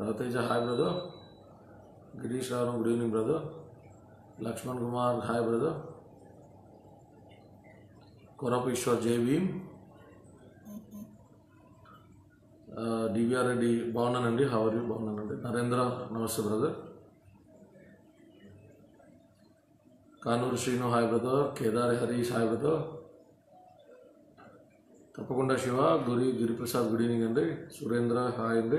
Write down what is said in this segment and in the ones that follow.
Raviteja hi brother Girish Rao good evening brother Laxman Kumar hi brother Korapu Eshwar Jai Bhim DVR Reddy బాగున్నానండి how are you బాగున్నానండి నరేంద్ర నమస్తే brother Kanuru Srinu hi brother Kedari Harish hi brother తప్పకుండా శివ గురి గిరిప్రసాద్ గుడ్ ఈవినింగ్ అండి సురేంద్ర హాయ్ అండి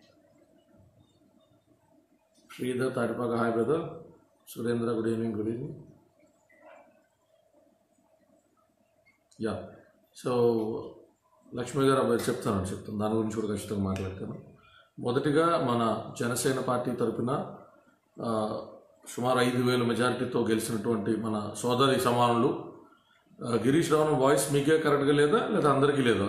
Sridhar Tatipaka hi brother Surendra good evening good evening yeah so Lakshmi గారు అబ్బాయి చెప్తాను చెప్తాను దాని గురించి కూడా ఖచ్చితంగా మాట్లాడతాను మొదటిగా మన జనసేన పార్టీ తరపున ఆ, సుమారు ఐదు వేల మెజారిటీతో గెలిచినటువంటి మన సోదరి సమానులు ఆ, గిరీష్ రావు వాయిస్ మీకే కరెక్ట్గా లేదా లేదా అందరికీ లేదా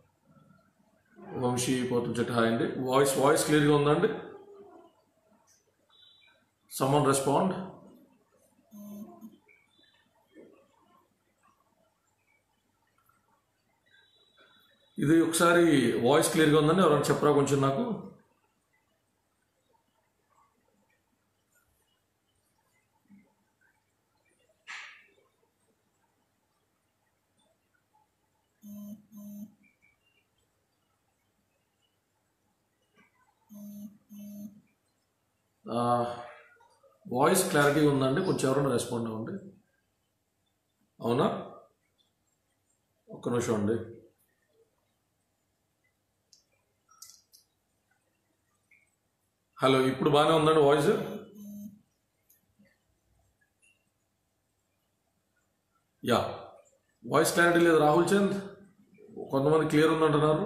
వంశీ పోతు చెట్టు హాయ్ అండి వాయిస్ వాయిస్ క్లియర్గా ఉందండి సమ్మన్ రెస్పాండ్ ఇది ఒకసారి వాయిస్ క్లియర్గా ఉందండి ఎవరైనా చెప్పరా కొంచెం నాకు వాయిస్ క్లారిటీ ఉందండి కొంచెం ఎవరైనా రెస్పాండ్ అవ్వండి అవునా ఒక్క నిమిషం అండి హలో ఇప్పుడు బాగానే ఉందండి వాయిస్ యా వాయిస్ క్లారిటీ లేదు రాహుల్ చంద్ కొంతమంది క్లియర్ ఉందంటున్నారు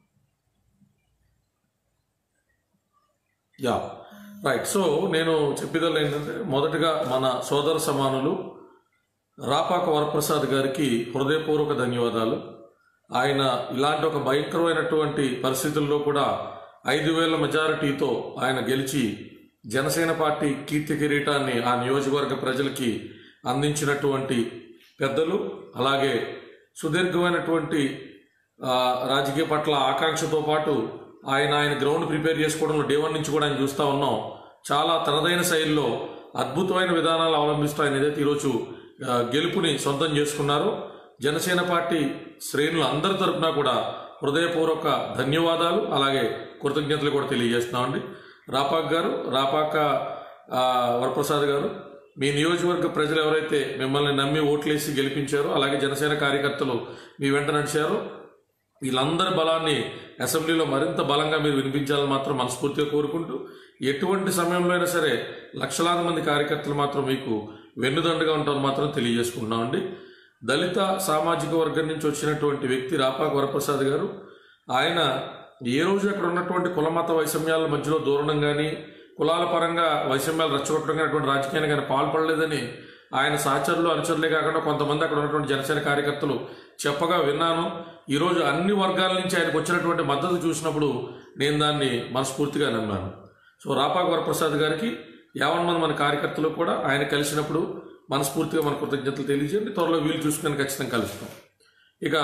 యా రైట్ సో నేను చెప్పేదల్లా ఏంటంటే మొదటగా మన సోదర సమానులు రాపాక వరప్రసాద్ గారికి హృదయపూర్వక ధన్యవాదాలు ఆయన ఇలాంటి ఒక భయంకరమైనటువంటి పరిస్థితుల్లో కూడా ఐదు వేల మెజారిటీతో ఆయన గెలిచి జనసేన పార్టీ కీర్తి కిరీటాన్ని ఆ నియోజకవర్గ ప్రజలకి అందించినటువంటి పెద్దలు అలాగే సుదీర్ఘమైనటువంటి ఆ, రాజకీయ పట్ల ఆకాంక్షతో పాటు ఆయన ఆయన గ్రౌండ్ ప్రిపేర్ చేసుకోవడంలో డే వన్ నుంచి కూడా ఆయన చూస్తూ ఉన్నాం చాలా తనదైన శైలిలో అద్భుతమైన విధానాలు అవలంబిస్తూ ఆయన ఏదైతే ఈరోజు ఆ, గెలుపుని సొంతం చేసుకున్నారో జనసేన పార్టీ శ్రేణులు అందరి తరపున కూడా హృదయపూర్వక ధన్యవాదాలు అలాగే కృతజ్ఞతలు కూడా తెలియజేస్తున్నామండి రాపాక్ గారు రాపాక ఆ, వరప్రసాద్ గారు మీ నియోజకవర్గ ప్రజలు ఎవరైతే మిమ్మల్ని నమ్మి ఓట్లేసి గెలిపించారో అలాగే జనసేన కార్యకర్తలు మీ వెంట నడిచారో వీళ్ళందరి బలాన్ని అసెంబ్లీలో మరింత బలంగా మీరు వినిపించాలని మాత్రం మనస్ఫూర్తిగా కోరుకుంటూ ఎటువంటి సమయంలో అయినా సరే లక్షలాది మంది కార్యకర్తలు మాత్రం మీకు వెన్నుదండుగా ఉంటామని మాత్రం తెలియజేసుకుంటున్నామండి దళిత సామాజిక వర్గం నుంచి వచ్చినటువంటి వ్యక్తి రాపాక వరప్రసాద్ గారు ఆయన ఏ రోజు అక్కడ ఉన్నటువంటి కులమత వైషమ్యాల మధ్యలో దూరణం కానీ కులాల పరంగా వైషమ్యాలు రెచ్చగొట్టడం కానీ అటువంటి రాజకీయాన్ని కానీ పాల్పడలేదని ఆయన సహచరులు అనుచరులే కాకుండా కొంతమంది అక్కడ ఉన్నటువంటి జనసేన కార్యకర్తలు చెప్పగా విన్నాను ఈరోజు అన్ని వర్గాల నుంచి ఆయనకు వచ్చినటువంటి మద్దతు చూసినప్పుడు నేను దాన్ని మనస్ఫూర్తిగా నమ్మాను సో రాపాక వరప్రసాద్ గారికి యావన్ మంది మన కార్యకర్తలు కూడా ఆయన కలిసినప్పుడు మనస్ఫూర్తిగా మన కృతజ్ఞతలు తెలియజేయండి త్వరలో వీలు చూసుకొని ఖచ్చితంగా కలుస్తాం ఇక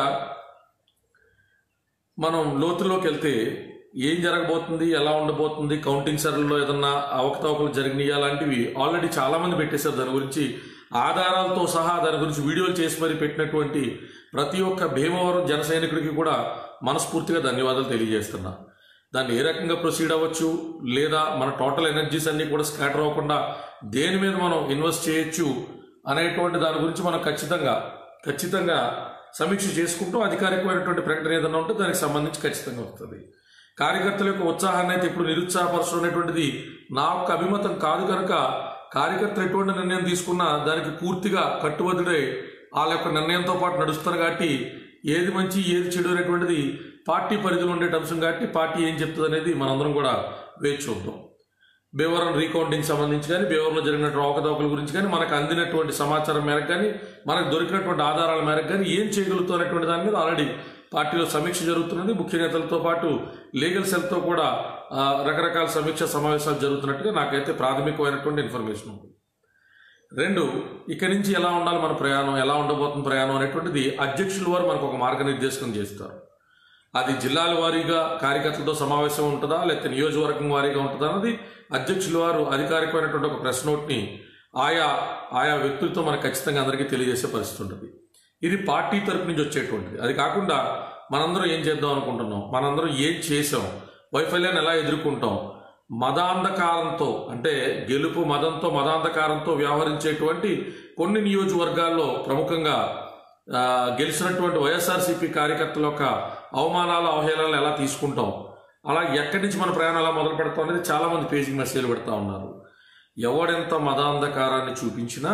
మనం లోతులోకి వెళ్తే ఏం జరగబోతుంది ఎలా ఉండబోతుంది కౌంటింగ్ సర్లలో ఏదన్నా అవకతవకలు జరిగినాయి అలాంటివి ఆల్రెడీ చాలా మంది పెట్టేశారు దాని గురించి ఆధారాలతో సహా దాని గురించి వీడియోలు చేసి మరి పెట్టినటువంటి ప్రతి ఒక్క భీమవరం జన సైనికుడికి కూడా మనస్ఫూర్తిగా ధన్యవాదాలు తెలియజేస్తున్నా దాన్ని ఏ రకంగా ప్రొసీడ్ అవ్వచ్చు లేదా మన టోటల్ ఎనర్జీస్ అన్ని కూడా స్కాటర్ అవ్వకుండా దేని మీద మనం ఇన్వెస్ట్ చేయొచ్చు అనేటువంటి దాని గురించి మనం ఖచ్చితంగా ఖచ్చితంగా సమీక్ష చేసుకుంటూ అధికారికమైనటువంటి ప్రకటన ఏదైనా ఉంటే దానికి సంబంధించి ఖచ్చితంగా వస్తుంది కార్యకర్తల యొక్క ఉత్సాహాన్ని అయితే ఇప్పుడు నిరుత్సాహపరచడం అనేటువంటిది నా యొక్క అభిమతం కాదు కనుక కార్యకర్తలు ఎటువంటి నిర్ణయం తీసుకున్నా దానికి పూర్తిగా కట్టుబడుడై వాళ్ళ యొక్క నిర్ణయంతో పాటు నడుస్తారు కాబట్టి ఏది మంచి ఏది చెడు అనేటువంటిది పార్టీ పరిధిలో ఉండే అంశం కాబట్టి పార్టీ ఏం చెప్తుంది అనేది మనందరం కూడా వేచి చూద్దాం భీమవరం రీకౌంటింగ్ సంబంధించి కానీ భీమవరంలో జరిగినటువంటి అవకతవకల గురించి కానీ మనకు అందినటువంటి సమాచారం మేరకు కానీ మనకు దొరికినటువంటి ఆధారాల మేరకు కానీ ఏం చేయగలుగుతాం అనేటువంటి దాని మీద ఆల్రెడీ పార్టీలో సమీక్ష జరుగుతున్నది ముఖ్య నేతలతో పాటు లీగల్ సెల్తో కూడా ఆ, రకరకాల సమీక్ష సమావేశాలు జరుగుతున్నట్టుగా నాకైతే ప్రాథమికమైనటువంటి ఇన్ఫర్మేషన్ ఉంది రెండు ఇక్కడి నుంచి ఎలా ఉండాలి మన ప్రయాణం ఎలా ఉండబోతుంది ప్రయాణం అనేటువంటిది అధ్యక్షుల వారు మనకు ఒక మార్గనిర్దేశం చేస్తారు అది జిల్లాల వారీగా కార్యకర్తలతో సమావేశం ఉంటుందా లేకపోతే నియోజకవర్గం వారీగా ఉంటుందా అన్నది అధ్యక్షుల వారు అధికారికమైనటువంటి ఒక ప్రెస్ నోట్ని ఆయా ఆయా వ్యక్తులతో మనకు ఖచ్చితంగా అందరికీ తెలియజేసే పరిస్థితి ఉంటుంది ఇది పార్టీ తరపు నుంచి వచ్చేటువంటిది అది కాకుండా మనందరం ఏం చేద్దాం అనుకుంటున్నాం మనందరం ఏం చేసాం వైఫల్యాన్ని ఎలా ఎదుర్కొంటాం మదాంధకారంతో అంటే గెలుపు మదంతో మదాంధకారంతో వ్యవహరించేటువంటి కొన్ని నియోజకవర్గాల్లో ప్రముఖంగా ఆ, గెలిచినటువంటి వైఎస్ఆర్సీపీ కార్యకర్తల యొక్క అవమానాలు అవహేళనలు ఎలా తీసుకుంటాం అలా ఎక్కడి నుంచి మన ప్రయాణం ఎలా మొదలు పెడతాం అనేది చాలా మంది పేజీకి మెసేజ్లు పెడతా ఉన్నారు ఎవడెంత మదాంధకారాన్ని చూపించినా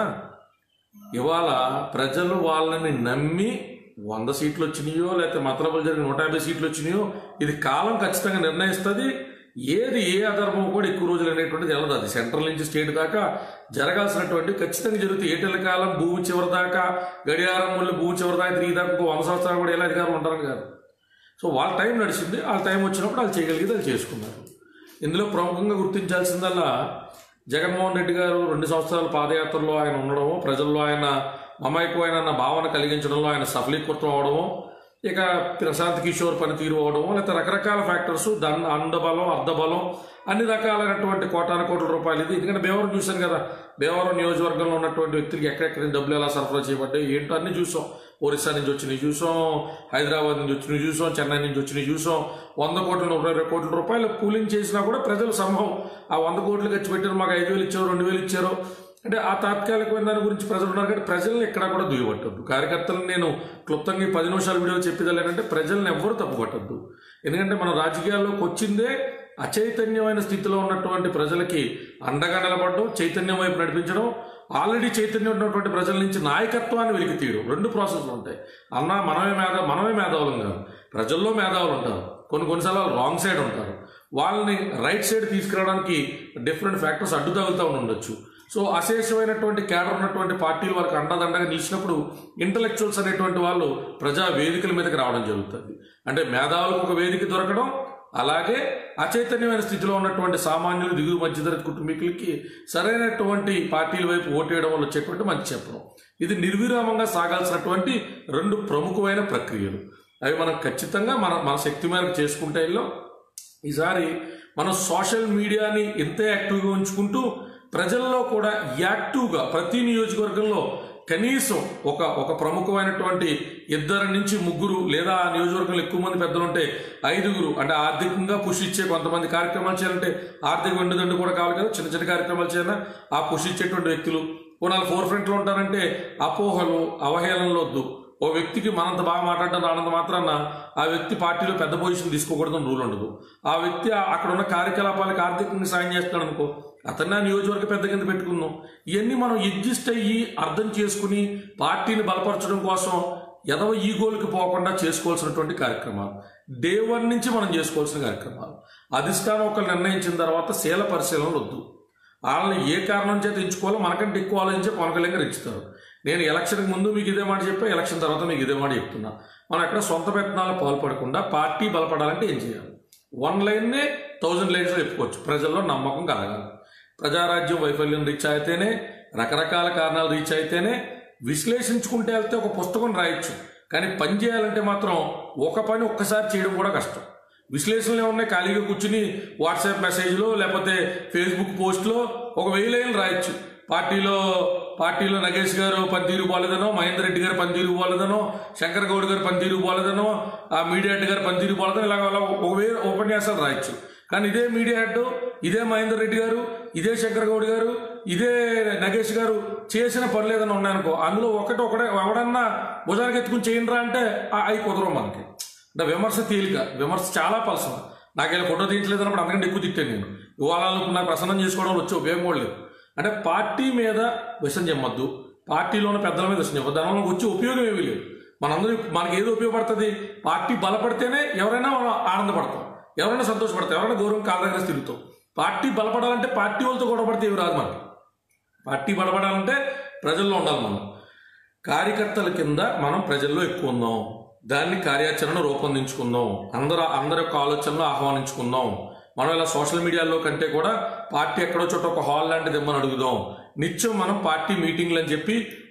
ఇవాళ ప్రజలు వాళ్ళని నమ్మి వంద సీట్లు వచ్చినాయో లేకపోతే మతలబులు జరిగిన నూట యాభై సీట్లు వచ్చినాయో ఇది కాలం ఖచ్చితంగా నిర్ణయిస్తుంది ఏది ఏ అధర్మం కూడా ఎక్కువ రోజులు అనేటువంటిది వెళ్ళదు అది సెంట్రల్ నుంచి స్టేట్ దాకా జరగాల్సినటువంటి ఖచ్చితంగా జరుగుతుంది ఏటెల కాలం భూమి చివరి దాకా గడియారం ముళ్ళు భూమి చివరి దాకా తిరిగి దాకా ఇంకో వంద సంవత్సరాలు కూడా ఎలా అధికారులు ఉంటారు కాదు సో వాళ్ళ టైం నడిచింది వాళ్ళ టైం వచ్చినప్పుడు వాళ్ళు చేయగలిగేది వాళ్ళు చేసుకున్నారు ఇందులో ప్రముఖంగా గుర్తించాల్సిందల్లా జగన్మోహన్ రెడ్డి గారు రెండు సంవత్సరాల పాదయాత్రలో ఆయన ఉండడము ప్రజల్లో ఆయన మమైకమైన భావన కలిగించడంలో ఆయన సఫలీకృతం అవడము ఇక ప్రశాంత్ కిషోర్ పనితీరు అవడము లేకపోతే రకరకాల ఫ్యాక్టర్స్ దండ అండబలం అర్ధబలం అన్ని రకాలైనటువంటి కోటాను కోట్ల రూపాయలు ఇది ఎందుకంటే భీమవరం చూశాను కదా భీమవరం నియోజకవర్గంలో ఉన్నటువంటి వ్యక్తులకి ఎక్కడెక్కడ నుంచి డబ్బులు ఎలా సరఫరా చేయబడ్డాయి ఏంటో అన్ని చూసాం ఒరిస్సా నుంచి వచ్చినవి చూసాం హైదరాబాద్ నుంచి వచ్చినవి చూసాం చెన్నై నుంచి వచ్చినవి చూసాం వంద కోట్ల నూట ఇరవై కోట్ల రూపాయలు కూలింగ్ చేసినా కూడా ప్రజలు సంభవం ఆ వంద కోట్లు ఖర్చు పెట్టారు మాకు ఐదు వేలు ఇచ్చారు రెండు వేలు ఇచ్చారు అంటే ఆ తాత్కాలికమైన దాని గురించి ప్రజలు ఉన్నారు కాబట్టి ప్రజల్ని ఎక్కడా కూడా దుయ్యబట్టద్దు కార్యకర్తలను నేను క్లుప్తంగా ఈ పది నిమిషాల వీడియో చెప్పేదాలు ఏంటంటే ప్రజల్ని ఎవ్వరూ తప్పుపట్టద్దు ఎందుకంటే మన రాజకీయాల్లోకి వచ్చిందే అచైతన్యమైన స్థితిలో ఉన్నటువంటి ప్రజలకి అండగా నిలబడడం చైతన్యం వైపు నడిపించడం ఆల్రెడీ చైతన్యం ఉన్నటువంటి ప్రజల నుంచి నాయకత్వాన్ని వెలికి తీయడం రెండు ప్రాసెస్లు ఉంటాయి అన్న మనమే మేధ మనమే మేధావులం కాదు ప్రజల్లో మేధావులు ఉంటారు కొన్ని కొన్నిసార్లు వాళ్ళు రాంగ్ సైడ్ ఉంటారు వాళ్ళని రైట్ సైడ్ తీసుకురావడానికి డిఫరెంట్ ఫ్యాక్టర్స్ అడ్డు తగులుతూ ఉండొచ్చు సో అశేషమైనటువంటి క్యాడర్ ఉన్నటువంటి పార్టీలు వాళ్ళకి అండదండగా నిలిచినప్పుడు ఇంటలెక్చువల్స్ అనేటువంటి వాళ్ళు ప్రజా వేదికల మీదకి రావడం జరుగుతుంది అంటే మేధావులకు ఒక వేదిక దొరకడం అలాగే అచైతన్యమైన స్థితిలో ఉన్నటువంటి సామాన్యులు దిగువ మధ్యతరగతి కుటుంబీకులకి సరైనటువంటి పార్టీల వైపు ఓటేయడం వల్ల వచ్చేటువంటి మంచి చెప్పడం ఇది నిర్విరామంగా సాగాల్సినటువంటి రెండు ప్రముఖమైన ప్రక్రియలు అవి మనం ఖచ్చితంగా మన మన శక్తి మేరకు చేసుకుంటే వెళ్ళాం ఈసారి మనం సోషల్ మీడియాని ఎంతే యాక్టివ్గా ఉంచుకుంటూ ప్రజల్లో కూడా యాక్టివ్గా ప్రతి నియోజకవర్గంలో కనీసం ఒక ఒక ప్రముఖమైనటువంటి ఇద్దరు నుంచి ముగ్గురు లేదా ఆ నియోజకవర్గంలో ఎక్కువ మంది పెద్దలు ఉంటే ఐదుగురు అంటే ఆర్థికంగా పుష్ ఇచ్చే కొంతమంది కార్యక్రమాలు చేయాలంటే ఆర్థిక వెండుదండు కూడా కావాలి కదా చిన్న చిన్న కార్యక్రమాలు చేయాలన్నా ఆ పుష్ ఇచ్చేటువంటి వ్యక్తులు కొనాలి ఫోర్ ఫ్రంట్లో ఉంటారంటే అపోహలు అవహేళనలు వద్దు ఓ వ్యక్తికి మనంత బాగా మాట్లాడడం రానంత మాత్రాన ఆ వ్యక్తి పార్టీలో పెద్ద పొజిషన్ తీసుకోకూడదని రూల్ ఉండదు ఆ వ్యక్తి ఆ- అక్కడ ఉన్న కార్యకలాపాలకు ఆర్థికంగా సాయం చేస్తున్నాడు అనుకో అతన్ని ఆ నియోజకవర్గ పెద్ద కింద పెట్టుకుందాం ఇవన్నీ మనం అడ్జస్ట్ అయ్యి అర్థం చేసుకుని పార్టీని బలపరచడం కోసం ఎదవ ఈగోలకి పోకుండా చేసుకోవాల్సినటువంటి కార్యక్రమాలు డే వన్ నుంచి మనం చేసుకోవాల్సిన కార్యక్రమాలు అధిష్టానం ఒకరు నిర్ణయించిన తర్వాత శీల పరిశీలనలు వద్దు వాళ్ళని ఏ కారణం చేత ఎంచుకోవాలో మనకంటే ఎక్కువ ఆలోచించే పవన్ కళ్యాణ్ గారు ఇచ్చుతారు నేను ఎలక్షన్కి ముందు మీకు ఇదే మాట చెప్పా ఎలక్షన్ తర్వాత మీకు ఇదే మాట చెప్తున్నా మనం ఎక్కడ సొంత ప్రయత్నాలు పాల్పడకుండా పార్టీ బలపడాలంటే ఏం చేయాలి వన్ లైన్నే థౌజండ్ లైన్స్లో చెప్పుకోవచ్చు ప్రజల్లో నమ్మకం కలగాలి ప్రజారాజ్యం వైఫల్యం రీచ్ అయితేనే రకరకాల కారణాలు రీచ్ అయితేనే విశ్లేషించుకుంటే వెళ్తే ఒక పుస్తకం రాయొచ్చు కానీ పని చేయాలంటే మాత్రం ఒక పని ఒక్కసారి చేయడం కూడా కష్టం విశ్లేషణలు ఏమున్నాయి ఖాళీగా కూర్చుని వాట్సాప్ మెసేజ్లో లేకపోతే ఫేస్బుక్ పోస్ట్లో ఒక వెయ్యి లైన్లు రాయొచ్చు పార్టీలో పార్టీలో నగేష్ గారు పనితీరు పోలేదనో మహేందర్ రెడ్డి గారు పనితీరు పోలేదనో శంకర్ గౌడ్ గారు పనితీరు పోలేదనో ఆ మీడియా హెడ్ గారు పనితీరు పోలేదనో ఇలాగ అలా ఒక వెయ్యి ఉపన్యాసాలు రాయొచ్చు కానీ ఇదే మీడియా హెడ్ ఇదే మహేందర్ రెడ్డి గారు ఇదే శంకర్ గౌడ్ గారు ఇదే నగేష్ గారు చేసిన పనులు ఏదైనా ఉన్నాయనుకో అందులో ఒకటి ఒకటే ఎవడన్నా భుజానికి ఎత్తుకుని చేయండిరా అంటే ఆ- అవి కుదరవు మనకి అంటే విమర్శ తేలిక విమర్శ చాలా పలసం నాకు ఇలా ఫోటో తీయించలేదు అన్నప్పుడు అంతకంటే ఎక్కువ తిట్టాను నేను ఇవాళ నాకు ప్రసన్నం చేసుకోవడం వచ్చే ఉపయోగం కూడా లేదు అంటే పార్టీ మీద విషం చెమ్మద్దు పార్టీలో ఉన్న పెద్దల మీద విషం చెప్పద్దు దానివల్ల వచ్చే ఉపయోగం ఏమీ లేదు మనందరూ మనకి ఏది ఉపయోగపడుతుంది పార్టీ బలపడితేనే ఎవరైనా మనం ఆనందపడతాం ఎవరైనా సంతోషపడతాం ఎవరైనా గౌరవం కాళ్ళ దగ్గర తిరుగుతాం పార్టీ బలపడాలంటే పార్టీ వాళ్ళతో గొడవ పడితే ఏమి రాదు మనకి పార్టీ బలపడాలంటే ప్రజల్లో ఉండాలి మనం కార్యకర్తల కింద మనం ప్రజల్లో ఎక్కువ ఉందాం దాన్ని కార్యాచరణ రూపొందించుకుందాం అందరూ అందరి యొక్క ఆలోచనలు ఆహ్వానించుకుందాం మనం ఇలా సోషల్ మీడియాలో కంటే కూడా పార్టీ ఎక్కడో చోట ఒక హాల్ లాంటిది ఇమ్మని అడుగుదాం నిత్యం మనం పార్టీ మీటింగ్లు అని చెప్పి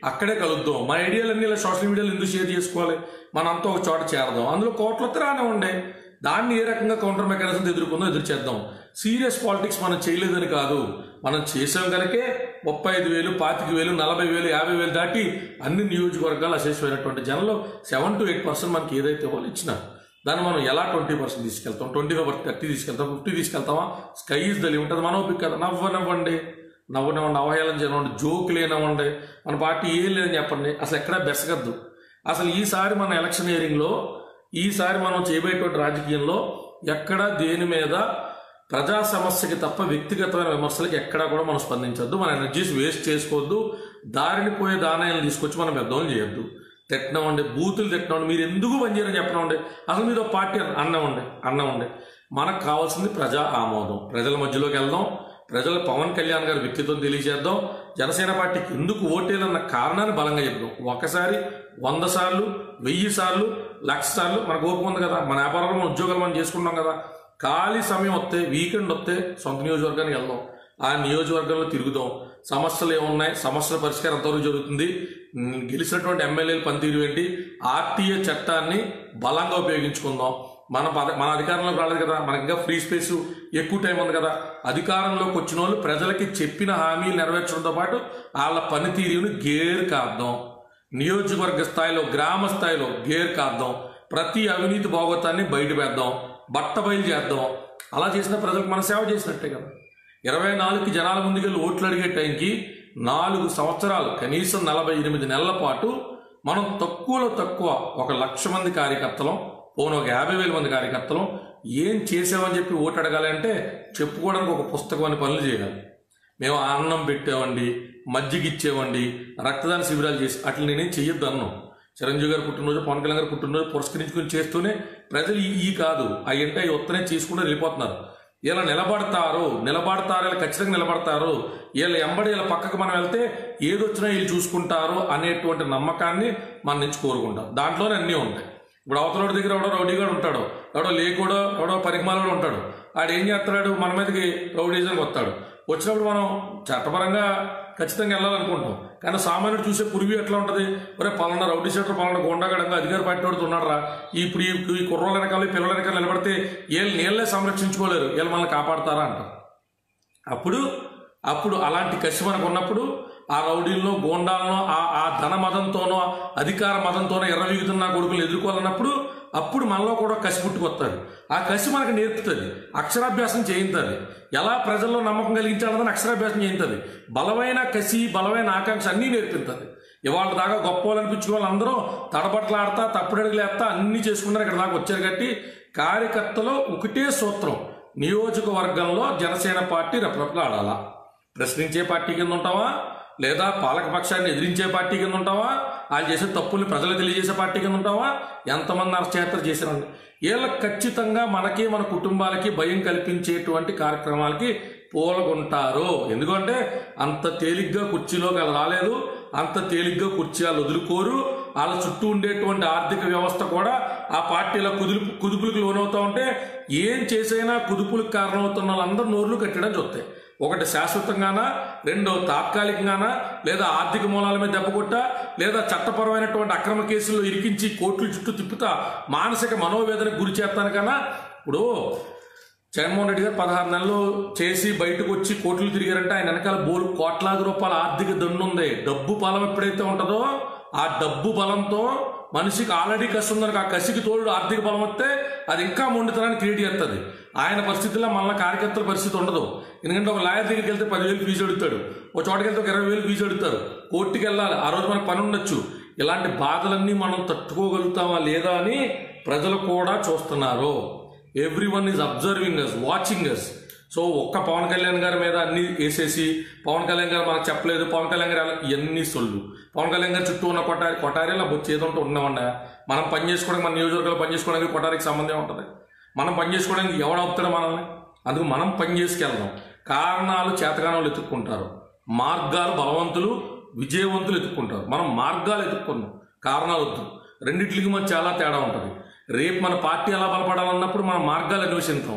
అక్కడే కలుద్దాం మా ఐడియాలన్నీ ఇలా సోషల్ మీడియాలో ఎందుకు షేర్ చేసుకోవాలి మనంతా ఒక చోట చేరదాం అందులో కోట్లు వస్తే రానే ఉండే దాన్ని ఏ రకంగా కౌంటర్ మెకానిజం ఎదుర్కొందో ఎదురు చేద్దాం సీరియస్ పాలిటిక్స్ మనం చేయలేదని కాదు మనం చేసాం కనుకే ముప్పై ఐదు వేలు పాతిక వేలు నలభై వేలు యాభై వేలు దాటి అన్ని నియోజకవర్గాలు అశేషమైనటువంటి జనంలో సెవెన్ టు ఎయిట్ పర్సెంట్ మనకి ఏదైతే వాళ్ళు ఇచ్చినా దాన్ని మనం ఎలా ట్వంటీ పర్సెంట్ తీసుకెళ్తాం ట్వంటీ ఫైవ్ థర్టీ తీసుకెళ్తాం ఫిఫ్టీ తీసుకెళ్తామా స్కై ఇస్ ద లిమిట్ అది మనం పిక్ కదా నవ్వనివ్వండి నవ్వనివ్వండి అవహేళన చేయనివ్వండి జోక్ లేనివ్వండి మన పార్టీ ఏం లేదని చెప్పండి అసలు ఎక్కడా బెసగద్దు అసలు ఈసారి మన ఎలక్షన్ ఇయరింగ్లో ఈసారి మనం చేయబోయేటువంటి రాజకీయంలో ఎక్కడ దేని మీద ప్రజా సమస్యకి తప్ప వ్యక్తిగతమైన విమర్శలకి ఎక్కడా కూడా మనం స్పందించొద్దు మన ఎనర్జీస్ వేస్ట్ చేసుకోవద్దు దారిని పోయే దానాయాలను తీసుకొచ్చి మనం పెద్దవాళ్ళు చేయొద్దు తిట్టనమండి బూతులు తిట్టనండి మీరు ఎందుకు పనిచేయరని చెప్పనండి అసలు మీరు ఒక పార్టీ అన్నమండి అన్నమండి మనకు కావాల్సింది ప్రజా ఆమోదం ప్రజల మధ్యలోకి వెళ్దాం ప్రజలు పవన్ కళ్యాణ్ గారి వ్యక్తిత్వం తెలియజేద్దాం జనసేన పార్టీకి ఎందుకు ఓటేయాలన్న కారణాన్ని బలంగా చెప్దాం ఒకసారి వంద సార్లు వెయ్యి సార్లు లక్ష సార్లు మనకు ఓపిక ఉంది కదా మన వ్యాపారంలో మన ఉద్యోగాలు మనం చేసుకుంటాం కదా ఖాళీ సమయం వస్తే వీకెండ్ వస్తే సొంత నియోజకవర్గానికి వెళ్దాం ఆ నియోజకవర్గంలో తిరుగుదాం సమస్యలు ఏమున్నాయి సమస్యల పరిష్కారం ఎంతవరకు జరుగుతుంది ఉమ్, గెలిచినటువంటి ఎమ్మెల్యేలు పనితీరు ఏంటి ఆర్టీఏ చట్టాన్ని బలంగా ఉపయోగించుకుందాం మన పద మన అధికారంలోకి రాలేదు కదా మనకి ఇంకా ఫ్రీ స్పేస్ ఎక్కువ టైం ఉంది కదా అధికారంలోకి వచ్చిన వాళ్ళు ప్రజలకి చెప్పిన హామీలు నెరవేర్చడంతో పాటు వాళ్ళ పనితీరుని గేర్ కాద్దాం నియోజకవర్గ స్థాయిలో గ్రామ స్థాయిలో గేర్ కాద్దాం ప్రతి అవినీతి భాగోతాన్ని బయట పెడదాం బట్ట బయలు చేద్దాం అలా చేసిన ప్రజలకు మన సేవ చేసినట్టే కదా ఇరవై నాలుగుకి జనాల ముందుకెళ్ళి ఓట్లు అడిగే టైంకి నాలుగు సంవత్సరాలు కనీసం నలభై ఎనిమిది నెలల పాటు మనం తక్కువలో తక్కువ ఒక లక్ష మంది కార్యకర్తలం పోను ఒక యాభై వేల మంది కార్యకర్తలం ఏం చేసామని చెప్పి ఓటు అడగాలి అంటే చెప్పుకోవడానికి ఒక పుస్తకం అని పనులు చేయాలి మేము అన్నం పెట్టామండి మజ్జిగ ఇచ్చేవండి రక్తదాన శిబిరాలు చేసి అట్లా నేనేం చెయ్యొద్దు అన్నాం చిరంజీవి గారు పుట్టినరోజు పవన్ కళ్యాణ్ గారు పుట్టినరోజు పురస్కరించుకుని చేస్తూనే ప్రజలు ఈ- ఈ కాదు అవి అంటే అవి వస్తూనే చేసుకుంటూ వెళ్ళిపోతున్నారు ఇలా నిలబడతారు నిలబడతారు ఇలా ఖచ్చితంగా నిలబడతారు వీళ్ళ ఎంబడి వీళ్ళ పక్కకు మనం వెళ్తే ఏదొచ్చినా వీళ్ళు చూసుకుంటారు అనేటువంటి నమ్మకాన్ని మన నుంచి కోరుకుంటాం దాంట్లోనే అన్నీ ఉంటాయి ఇప్పుడు అవతలోడి దగ్గర ఎవడో రౌడీగాడు ఉంటాడు ఎవడో లేకూడో ఎవడో పరిమాణంలో ఉంటాడు ఆడు ఏం చేస్తాడు మన మీదకి రౌడీజానికి వస్తాడు వచ్చినప్పుడు మనం చట్టపరంగా ఖచ్చితంగా వెళ్ళాలనుకుంటాం కానీ సామాన్యుడు చూసే పురుగు ఎట్లా ఉంటుంది ఒరే పలానా రౌడీ షెటర్ పలానా గోండాగడంగా అధికార పార్టీ వాడితో ఉన్నాడు రా ఇప్పుడు ఈ ఈ కుర్రోళ్ళ వెనకాల ఈ పిల్లల వెనకాల నిలబడితే వీళ్ళు నీళ్ళే సంరక్షించుకోలేరు వీళ్ళు మనల్ని కాపాడతారా అంటారు అప్పుడు అప్పుడు అలాంటి కసి మనకు ఉన్నప్పుడు ఆ రౌడీల్లో గోండాలను ఆ ఆ ధన మదంతోనో అధికార మదంతోనో ఎర్రవీగుతున్న కొడుకులు ఎదుర్కోవాలన్నప్పుడు అప్పుడు మనలో కూడా కసి పుట్టుకొస్తుంది ఆ కసి మనకు నేర్పుతుంది అక్షరాభ్యాసం చేయింతుంది ఎలా ప్రజల్లో నమ్మకం కలిగించాలన్నది అక్షరాభ్యాసం చేయింతుంది బలమైన కసి బలమైన ఆకాంక్ష అన్నీ నేర్పిస్తుంది ఇవాళ దాకా గొప్ప వాళ్ళు అనిపించుకునే వాళ్ళందరూ తడబట్లాడతా తప్పుడడుగులేస్తా అన్ని చేసుకున్నారు ఇక్కడ దాకా వచ్చారు కాబట్టి కార్యకర్తలో ఒకటే సూత్రం నియోజకవర్గంలో జనసేన పార్టీ రెపరెపలాడాలా ప్రశ్నించే పార్టీ కింద ఉంటావా లేదా పాలకపక్షాన్ని ఎదిరించే పార్టీ కింద ఉంటావా వాళ్ళు చేసే తప్పుల్ని ప్రజలకు తెలియజేసే పార్టీ కింద ఉంటావా ఎంతమంది అరచేతలు చేశారండి వీళ్ళకి ఖచ్చితంగా మనకి మన కుటుంబాలకి భయం కల్పించేటువంటి కార్యక్రమాలకి పూలగుంటారు ఎందుకంటే అంత తేలిగ్గా కుర్చీలోకి వాళ్ళు రాలేదు అంత తేలిగ్గా కుర్చీ వాళ్ళు వదులుకోరు వాళ్ళ చుట్టూ ఉండేటువంటి ఆర్థిక వ్యవస్థ కూడా ఆ పార్టీల కుదుపు కుదుపులకు లోనవుతా ఉంటే ఏం చేసైనా కుదుపులకు కారణమవుతున్న వాళ్ళందరూ నోర్లు కట్టడం చూస్తాయి ఒకటి శాశ్వతంగానా రెండో తాత్కాలికంగానా లేదా ఆర్థిక మూలాల మీద దెబ్బ కొట్టా లేదా చట్టపరమైనటువంటి అక్రమ కేసుల్లో ఇరికించి కోర్టుల చుట్టూ తిప్పుతా మానసిక మనోవేదనకు గురి చేస్తానికన్నా ఇప్పుడు జగన్మోహన్ రెడ్డి గారు పదహారు నెలలు చేసి బయటకు వచ్చి కోట్లు తిరిగారంటే ఆయన వెనకాల బోలు కోట్లాది రూపాయల ఆర్థిక దండు ఉంది డబ్బు బలం ఎప్పుడైతే ఉంటుందో ఆ డబ్బు బలంతో మనిషికి ఆల్రెడీ కసి ఉందనుకో ఆ కసికి తోడు ఆర్థిక బలం వస్తే అది ఇంకా మొండితనాన్ని క్రియేట్ చేస్తుంది ఆయన పరిస్థితిలో మళ్ళీ కార్యకర్తల పరిస్థితి ఉండదు ఎందుకంటే ఒక లాయర్ దగ్గరికి వెళ్తే పదివేలు ఫీజు అడుగుతాడు ఒక చోటకి వెళ్తే ఒక ఇరవై వేలు ఫీజు అడుగుతారు కోర్టుకి వెళ్ళాలి ఆ రోజు మనకు పని ఉండొచ్చు ఇలాంటి బాధలన్నీ మనం తట్టుకోగలుగుతామా లేదా అని ప్రజలు కూడా చూస్తున్నారు everyone is observing us watching us so ఒక్క పవన్ కళ్యాణ్ గారి మీద అన్ని వేసేసి పవన్ కళ్యాణ్ గారు మనకు చెప్పలేదు పవన్ కళ్యాణ్ గారు అలా- ఇవన్నీ సొల్లు పవన్ కళ్యాణ్ గారు చుట్టూ ఉన్న కొటారి కొటారీలో బొచ్చు ఏదో ఉంటే ఉన్నామన్నా మనం పని చేసుకోవడానికి మన నియోజకవర్గాలు పని చేసుకోవడానికి కొటారికి సంబంధం ఉంటుంది మనం పని చేసుకోవడానికి ఎవడు ఆపుతాడు మనల్ని అందుకు మనం పని చేసుకెళ్దాం కారణాలు చేతకాణాలు ఎత్తుక్కుంటారు మార్గాలు బలవంతులు విజయవంతులు ఎత్తుక్కుంటారు మనం మార్గాలు ఎత్తుక్కుందాం కారణాలు వద్దు రెండిట్లకి మధ్య చాలా తేడా ఉంటుంది రేపు మన పార్టీ ఎలా బలపడాలన్నప్పుడు మనం మార్గాలు అన్వేషిస్తాం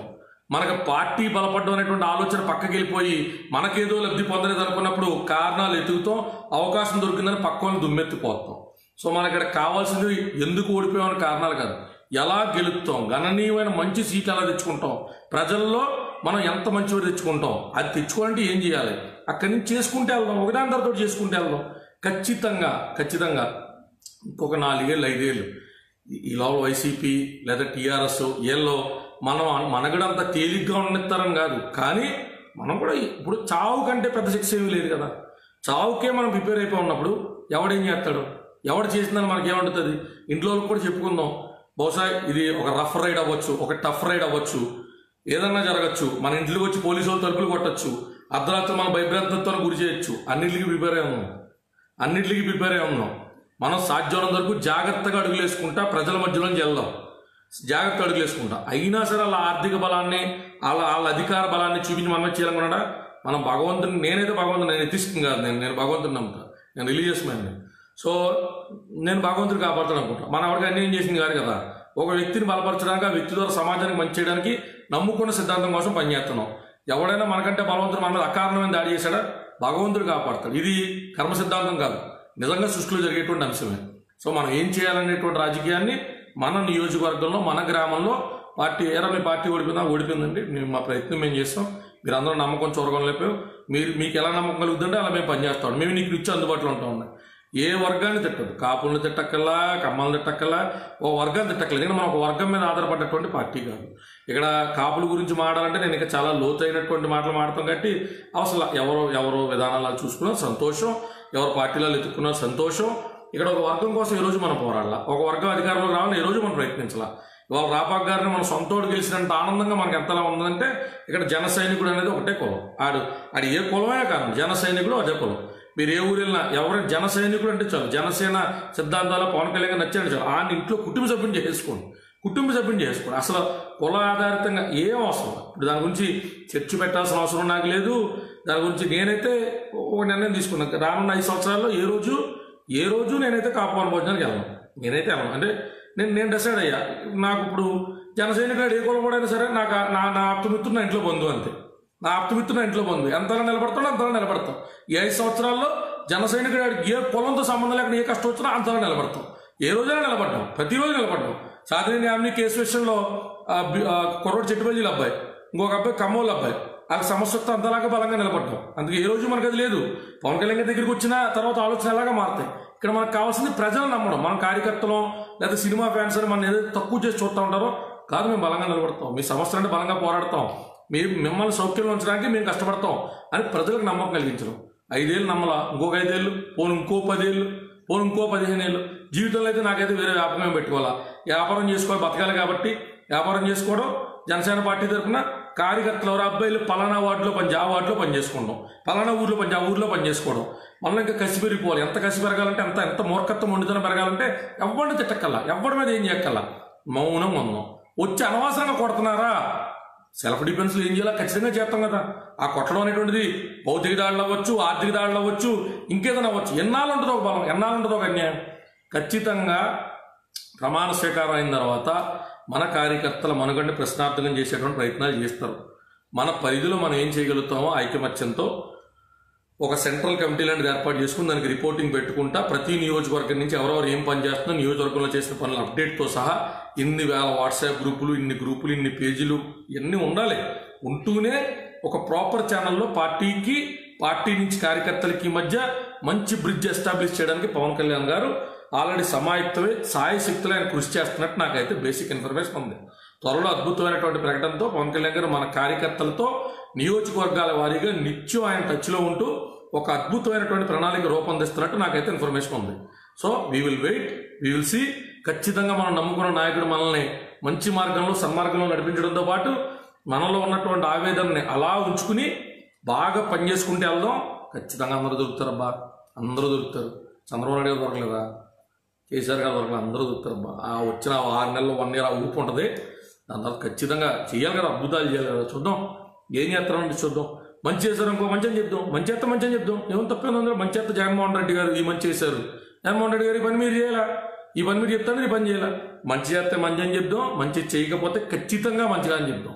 మనకు పార్టీ బలపడడం అనేటువంటి ఆలోచన పక్కకి వెళ్ళిపోయి మనకేదో లబ్ధి పొందలేదు అనుకున్నప్పుడు కారణాలు ఎతుకుతాం అవకాశం దొరికిందని పక్క వాళ్ళని దుమ్మెత్తిపోతాం సో మనకి ఇక్కడ కావాల్సింది ఎందుకు ఓడిపోయామని కారణాలు కాదు ఎలా గెలుపుతాం గణనీయమైన మంచి సీట్లు ఎలా తెచ్చుకుంటాం ప్రజల్లో మనం ఎంత మంచి తెచ్చుకుంటాం అది తెచ్చుకోవాలంటే ఏం చేయాలి అక్కడి నుంచి చేసుకుంటే వెళ్దాం ఒకదాని తర్వాత ఒకటి చేసుకుంటే వెళ్దాం ఖచ్చితంగా ఖచ్చితంగా ఇంకొక నాలుగేళ్ళు ఐదేళ్ళు ఈ లోపల వైసీపీ లేదా టీఆర్ఎస్ వీళ్ళు మనం మనగడ అంత తేలిగ్గా ఉండనిస్తారని కాదు కానీ మనం కూడా ఇప్పుడు చావు కంటే పెద్ద శిక్ష ఏమీ లేదు కదా చావుకే మనం ప్రిపేర్ అయిపోయి ఉన్నప్పుడు ఎవడేం చేస్తాడు ఎవడు చేసిందని మనకి ఏముంటుంది ఇంట్లో వాళ్ళకి కూడా చెప్పుకుందాం బహుశా ఇది ఒక రఫ్ రైడ్ అవ్వచ్చు ఒక టఫ్ రైడ్ అవ్వచ్చు ఏదన్నా జరగచ్చు మన ఇంట్లోకి వచ్చి పోలీసు వాళ్ళు తలుపులు కొట్టచ్చు అర్ధరాత్రి మన భయభ్రాంతంతో గురి చేయొచ్చు అన్నింటికి ప్రిపేర్ అయి ఉన్నాం అన్నింటికి ప్రిపేర్ అయి ఉన్నాం మనం సాధ్యమైనంత వరకు జాగ్రత్తగా అడుగులేసుకుంటా ప్రజల మధ్యలోంచి వెళ్దాం జాగ్రత్త అడుగులేసుకుంటా అయినా సరే వాళ్ళ ఆర్థిక బలాన్ని వాళ్ళ వాళ్ళ అధికార బలాన్ని చూపించి మనం చేయాలనుకున్నాడా మనం భగవంతుని నేనైతే భగవంతుని నేను ఎత్తిస్తుంది కాదు నేను నేను భగవంతుని నమ్ముతా నేను రిలీజియస్ మ్యాన్ సో నేను భగవంతుడు కాపాడుతాను అనుకుంటా మన ఎవరికి అన్యాయం చేసింది కాదు కదా ఒక వ్యక్తిని బలపరచడానికి ఆ వ్యక్తి ద్వారా సమాజానికి మంచి చేయడానికి నమ్ముకున్న సిద్ధాంతం కోసం పనిచేస్తున్నాం ఎవడైనా మనకంటే బలవంతుడు మన మీద అకారణమైన దాడి చేశాడా భగవంతుడు కాపాడతాడు ఇది కర్మ సిద్ధాంతం కాదు నిజంగా సృష్టిలో జరిగేటువంటి అంశమే సో మనం ఏం చేయాలనేటువంటి రాజకీయాన్ని మన నియోజకవర్గంలో మన గ్రామంలో పార్టీ ఏరా మీ పార్టీ ఓడిపోయిందా ఓడిపోయిందండి మేము మా ప్రయత్నం మేము చేస్తాం మీరు అందరూ నమ్మకం చూరగం లేపావు మీరు మీకు ఎలా నమ్మకం కలుగుతుంటే అలా మేము పనిచేస్తాం మేము నీకు ఇచ్చి అందుబాటులో ఉంటాం ఉన్నాయి ఏ వర్గాన్ని తిట్టదు కాపుల్ని తిట్టక్కల్లా కమ్మల్ని తిట్టక్కల్లా ఓ వర్గాన్ని తిట్టక్కలేదు ఎందుకంటే మనం ఒక వర్గం మీద ఆధారపడ్డటువంటి పార్టీ కాదు ఇక్కడ కాపుల గురించి మాట్లాడాలంటే నేను ఇంకా చాలా లోతైనటువంటి మాటలు మాడతాం కాబట్టి అసలు ఎవరో ఎవరో విధానాలు చూసుకున్నారు సంతోషం ఎవరు పార్టీలలో ఎత్తుకున్నారు సంతోషం ఇక్కడ ఒక వర్గం కోసం ఈ రోజు మనం పోరాడాల ఒక వర్గం అధికారంలోకి రావాలని ఈ రోజు మనం ప్రయత్నించాల ఇవాళ రాపాక్ గారిని మన సొంతోడు గెలిచినంత ఆనందంగా మనకి ఎంతలా ఉందంటే ఇక్కడ జన సైనికుడు అనేది ఒకటే కులం ఆడు ఆడు ఏ కులమైనా కాదు జన సైనికుడు అదే కులం మీరు ఏ ఊరు వెళ్ళినా ఎవరైనా జన సైనికుడు అంటే చాలు జనసేన సిద్ధాంతాల పవన్ కళ్యాణ్ నచ్చాడు చాలు ఆయన ఇంట్లో కుటుంబ సభ్యుని చేసుకోండి కుటుంబ సభ్యుని చేసుకోండి అసలు కుల ఆధారితంగా ఏం అవసరం లేదు. ఇప్పుడు దాని గురించి చర్చ పెట్టాల్సిన అవసరం నాకు లేదు దాని గురించి నేనైతే ఒక నిర్ణయం తీసుకున్నాను రానున్న ఐదు సంవత్సరాల్లో ఏ రోజు ఏ రోజు నేనైతే కాపువాన భోజనానికి వెళ్ళను నేనైతే వెళ్ళను అంటే నేను నేను డిసైడ్ అయ్యా నాకు ఇప్పుడు జనసైనికుడు ఏ కులం కూడా అయినా సరే నాకు ఆ- నా నా ఆప్తమిత్రుడు నా ఇంట్లో బంధువు అంతే నా ఆప్తమిత్రుడు నా ఇంట్లో బంధువు ఎంతలా నిలబడతాడో అంతలా నిలబడతాం ఈ ఐదు సంవత్సరాల్లో జనసైనికుడు ఆడికి ఏ కులంతో సంబంధం లేకుండా ఏ కష్టం వచ్చినా అంతలా నిలబడతాం ఏ రోజైనా నిలబడ్డాం ప్రతిరోజు నిలబడ్డాం సాధారణ న్యాయాన్ని కేసు విషయంలో ఆ బి- ఆ కుర్రోడు చెట్టుబల్లిల అబ్బాయి ఇంకొక అబ్బాయి కమ్మోళ్ళ అబ్బాయి వాళ్ళకి సమస్య వస్తే అంతలాగా బలంగా నిలబడ్డాం అందుకే ఏ రోజు మనకు అది లేదు పవన్ కళ్యాణ్ గారి దగ్గరికి వచ్చిన తర్వాత ఆలోచన ఎలాగా మారుతాయి ఇక్కడ మనకు కావాల్సింది ప్రజలు నమ్మడం మనం కార్యకర్తలు లేదా సినిమా ఫ్యాన్స్ అని మనం ఏదైతే తక్కువ చేసి చూస్తూ ఉంటారో కాదు మేము బలంగా నిలబడతాం మీ సమస్య అంటే బలంగా పోరాడతాం మీ మిమ్మల్ని సౌఖ్యంలో ఉంచడానికి మేము కష్టపడతాం అని ప్రజలకు నమ్మకం కలిగించడం ఐదేళ్ళు నమ్మలా ఇంకొక ఐదేళ్ళు పోను ఇంకో పదేళ్ళు పోను ఇంకో పదిహేను ఏళ్ళు జీవితంలో అయితే నాకైతే వేరే వ్యాపారం పెట్టుకోవాలా వ్యాపారం చేసుకోవాలి బతకాలి కాబట్టి వ్యాపారం చేసుకోవడం జనసేన పార్టీ తరఫున కార్యకర్తలు ఎవరు అబ్బాయిలు పలానా వార్డులో పని ఆ వార్డులో పని చేసుకోవడం పలానా ఊర్లో పని ఆ ఊర్లో పని చేసుకోవడం మళ్ళీ ఇంకా కసి పెరిగిపోవాలి ఎంత కసి పెరగాలంటే ఎంత ఎంత మూర్ఖత్వం ఉండితనం పెరగాలంటే ఎవరిని తిట్టక్కల్లా ఎవరి మీద ఏం చేయక్కల్లా మౌనం ఉందాం వచ్చి అనవసరంగా కొడుతున్నారా సెల్ఫ్ డిఫెన్స్లో ఏం చేయాలో ఖచ్చితంగా చేస్తాం కదా ఆ కొట్టడం అనేటువంటిది భౌతిక దాడులు అవ్వచ్చు ఆర్థిక దాడులు అవ్వచ్చు ఇంకేదైనా అవ్వచ్చు ఎన్నాళ్ళు ఉంటుందో ఒక బలం ఎన్నాళ్ళు ఉంటుందో ఒక అన్యాయం ఖచ్చితంగా ప్రమాణ స్వీకారం అయిన తర్వాత మన కార్యకర్తల మనుగడ్ని ప్రశ్నార్థకం చేసేటువంటి ప్రయత్నాలు చేస్తారు మన పరిధిలో మనం ఏం చేయగలుగుతామో ఐకమత్యంతో ఒక సెంట్రల్ కమిటీ లాంటిది ఏర్పాటు చేసుకుని దానికి రిపోర్టింగ్ పెట్టుకుంటా ప్రతి నియోజకవర్గం నుంచి ఎవరెవరు ఏం పని చేస్తున్నా నియోజకవర్గంలో చేసిన పనుల అప్డేట్తో సహా ఇన్ని వేల వాట్సాప్ గ్రూపులు ఇన్ని గ్రూపులు ఇన్ని పేజీలు ఇవన్నీ ఉండాలి ఉంటూనే ఒక ప్రాపర్ ఛానల్లో పార్టీకి పార్టీ నుంచి కార్యకర్తలకి మధ్య మంచి బ్రిడ్జ్ ఎస్టాబ్లిష్ చేయడానికి పవన్ కళ్యాణ్ గారు ఆల్రెడీ సమాయుక్తమై సాయి శక్తులు ఆయన కృషి చేస్తున్నట్టు నాకైతే బేసిక్ ఇన్ఫర్మేషన్ ఉంది త్వరలో అద్భుతమైనటువంటి ప్రకటనతో పవన్ కళ్యాణ్ గారు మన కార్యకర్తలతో నియోజకవర్గాల వారీగా నిత్యం ఆయన టచ్లో ఉంటూ ఒక అద్భుతమైనటువంటి ప్రణాళిక రూపొందిస్తున్నట్టు నాకైతే ఇన్ఫర్మేషన్ ఉంది so we will wait we will see ఖచ్చితంగా మనం నమ్ముకున్న నాయకుడు మనల్ని మంచి మార్గంలో సన్మార్గంలో నడిపించడంతో పాటు మనలో ఉన్నటువంటి ఆవేదనని అలా ఉంచుకుని బాగా పనిచేసుకుంటే వెళ్దాం ఖచ్చితంగా అందరూ దొరుకుతారబ్బా అందరూ దొరుకుతారు చంద్రబాబు నాయుడు గారు దొరకలేదా కేసీఆర్ గారు దొరకలేదు అందరూ దొరుకుతారబ్బా ఆ వచ్చిన ఆ ఆరు నెలలు వన్ ఇయర్ ఆ ఊపు ఉంటుంది దాని తర్వాత ఖచ్చితంగా చేయాలి కదా అద్భుతాలు చేయాలి కదా చూద్దాం ఏం చేస్తారంటే చూద్దాం మంచి చేశారు ఇంకో మంచి అని చెప్దాం మంచి చేస్తే మంచి అని చెప్దాం ఏం తప్పేంది అందరూ మంచి చేస్తే జగన్మోహన్ రెడ్డి గారు ఈ మంచి చేశారు జగన్మోహన్ రెడ్డి గారు ఈ పని మీరు చేయాలా ఈ పని మీరు చెప్తాను ఈ పని చేయాలా మంచి చేస్తే మంచి అని చెప్దాం మంచి చేయకపోతే ఖచ్చితంగా మంచిగా అని చెప్దాం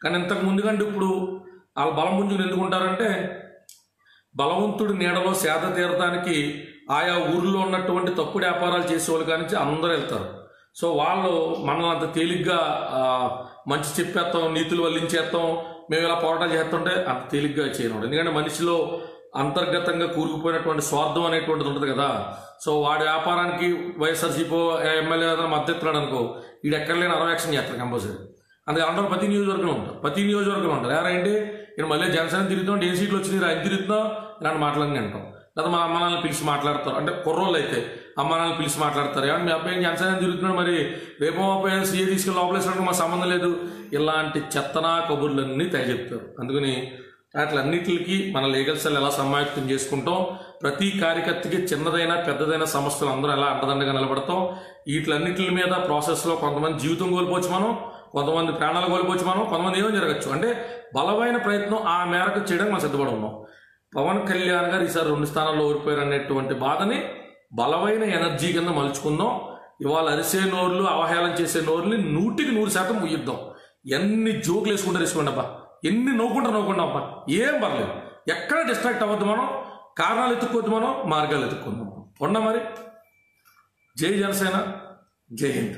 కానీ ఇంతకు ముందు కంటే ఇప్పుడు వాళ్ళ బలం పుంజుకుని ఎందుకుంటారంటే బలవంతుడి నీడలో సేద తీరడానికి ఆయా ఊర్లో ఉన్నటువంటి తప్పుడు వ్యాపారాలు చేసేవాళ్ళు కానీ అందరూ వెళ్తారు సో వాళ్ళు మనల్ని అంత తేలిగ్గా ఆ, మంచి చెప్పేస్తాం నీతులు వల్లించేస్తాం మేము ఇలా పోరాటాలు చేస్తుంటే అంత తేలిగ్గా చేయడం ఎందుకంటే మనిషిలో అంతర్గతంగా కూరుకుపోయినటువంటి స్వార్థం అనేటువంటిది ఉంటుంది కదా సో వాడి వ్యాపారానికి వైఎస్ఆర్సీపీ ఎమ్మెల్యే ఏదైనా మద్దతు ఇస్తున్నాడు అనుకో వీడు ఎక్కడ లేని అరవేక్షన్ చేస్తారు కంపల్సరీ అందుకే అందరూ ప్రతి నియోజకవర్గంలో ఉంటారు ప్రతి నియోజకవర్గంలో ఉంటారు ఎవరంటే నేను మళ్ళీ జనసేన తిరుగుతాం ఏ సీట్లు వచ్చినాయి ఆయన తిరుగుతున్నాం ఇలాంటి మాటలన్నీ అంటాం లేదా మా అమ్మ నాన్నని పిలిచి మాట్లాడతారు అంటే కుర్రోళ్ళు అయితే అమ్మ నాన్నని పిలిచి మాట్లాడతారు ఏమన్నా మీ అబ్బాయి జనసేన తిరుగుతున్నాడు మరి రేపో అబ్బాయి సీఏ తీసుకెళ్ళి లోపలేసడానికి మా సంబంధం లేదు ఇలాంటి చెత్తనా కబుర్లన్నీ తెగ చెప్తారు అందుకని వాటిలన్నిటికి మన లీగల్ సెల్ ఎలా సమాయుక్తం చేసుకుంటాం ప్రతి కార్యకర్తకి చిన్నదైనా పెద్దదైన సమస్యలు అందరూ ఎలా అండదండగా నిలబడతాం వీటిలన్నిటి మీద ప్రాసెస్లో కొంతమంది జీవితం కోల్పోవచ్చు మనం కొంతమంది ప్రాణాలు కోల్పోవచ్చు మనం కొంతమంది ఏమో జరగచ్చు అంటే బలమైన ప్రయత్నం ఆ మేరకు చేయడానికి మనం సిద్ధపడి ఉన్నాం పవన్ కళ్యాణ్ గారు ఈసారి రెండు స్థానాల్లో ఓడిపోయారు అనేటువంటి బాధని బలమైన ఎనర్జీ కింద మలుచుకుందాం ఇవాళ అరిసే నోర్లు అవహేళన చేసే నోర్ని నూటికి నూరు శాతం ముయ్యిద్దాం ఎన్ని జోకులు వేసుకుంటారు వేసుకోండి అబ్బా ఎన్ని నవ్వుకుంటారు నవ్వుకుంటాం అబ్బా ఏం పర్లేదు ఎక్కడ డిస్ట్రాక్ట్ అవ్వద్దు మనం కారణాలు ఎత్తుక్కోవద్దు మనం మార్గాలు ఎత్తుక్కుందాం ఉండ మరి జై జనసేన జై Hind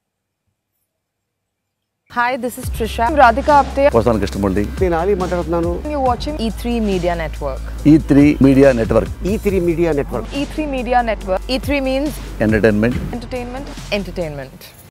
Hi, this is Trisha. I'm Radhika Apte. వస్తాను కృష్ణమూర్తి నేను ఆలీ మాట్లాడుతున్నాను You're watching E3 Media Network. E three media network E three media network E3 Media Network. E3 means entertainment entertainment, entertainment.